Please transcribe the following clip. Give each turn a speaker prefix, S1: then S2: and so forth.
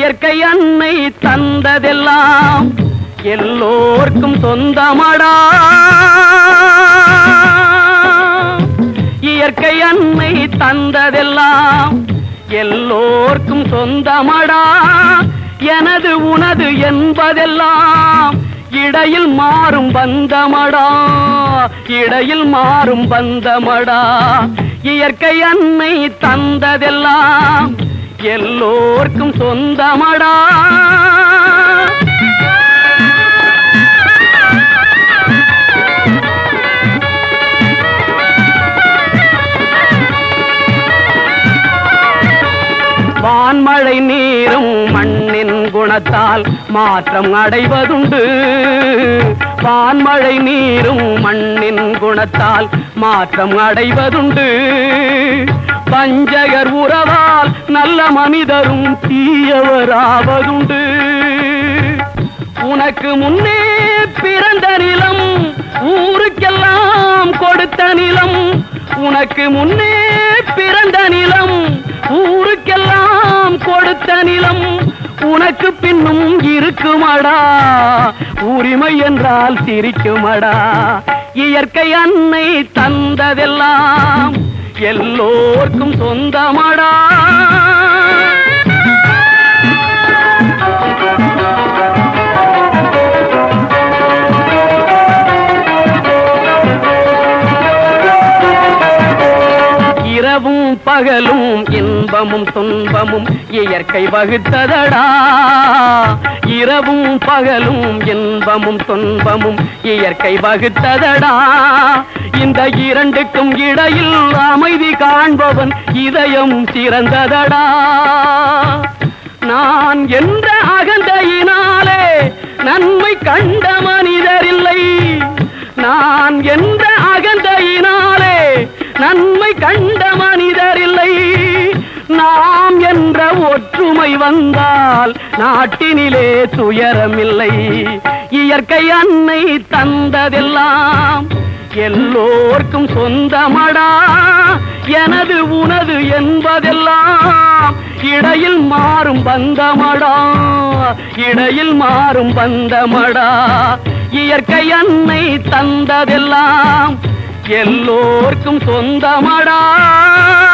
S1: இயற்கை அன்னை தந்ததெல்லாம் எல்லோர்க்கும் சொந்தமடா இயற்கை அன்னை தந்ததெல்லாம் எல்லோர்க்கும் சொந்தமடா எனது உனது என்பதெல்லாம் இடையில் மாறும் பந்தமடா இடையில் மாறும் பந்தமடா இயற்கை அன்னை தந்ததெல்லாம் எல்லோர்க்கும் சொந்தமடா வான்மழை நீரும் மண்ணின் குணத்தால் மாற்றம் அடைவதுண்டு வான்மழை நீரும் மண்ணின் குணத்தால் மாற்றம் அடைவதுண்டு பஞ்சகர் உறவால் நல்ல மனிதரும் தீயவராவதுண்டு உனக்கு முன்னே பிறந்த நிலம் ஊருக்கெல்லாம் கொடுத்த நிலம் உனக்கு முன்னே பிறந்த நிலம் ஊருக்கெல்லாம் கொடுத்த நிலம் உனக்கு பின்னும் இருக்குமடா உரிமை என்றால் சிரிக்குமடா இயற்கை அன்னை தந்ததெல்லாம் எல்லோர்க்கும் சொந்தமடா இரவும் பகலும் இன்பமும் துன்பமும் இயற்கை வகுத்ததடா இரவும் பகலும் இன்பமும் துன்பமும் இயற்கை வகுத்ததடா இந்த இரண்டுக்கும் இடையில் அமைதி காண்பவன் இதயம் சிறந்ததடா நான் என்ற அகந்தையினாலே நன்மை கண்ட மனிதரில்லை நான் என்ற அகந்தையினாலே நன்மை கண்ட மனிதரில்லை நாம் என்ற ஒற்றுமை வந்தால் நாட்டினிலே துயரமில்லை இயற்கை அன்னை தந்ததெல்லாம் எல்லோர்க்கும் சொந்தமடா எனது உனது என்பதெல்லாம் இடையில் மாறும் பந்தமடா இடையில் மாறும் பந்தமடா இயற்கை அன்னை தந்ததெல்லாம் எல்லோர்க்கும் சொந்தமடா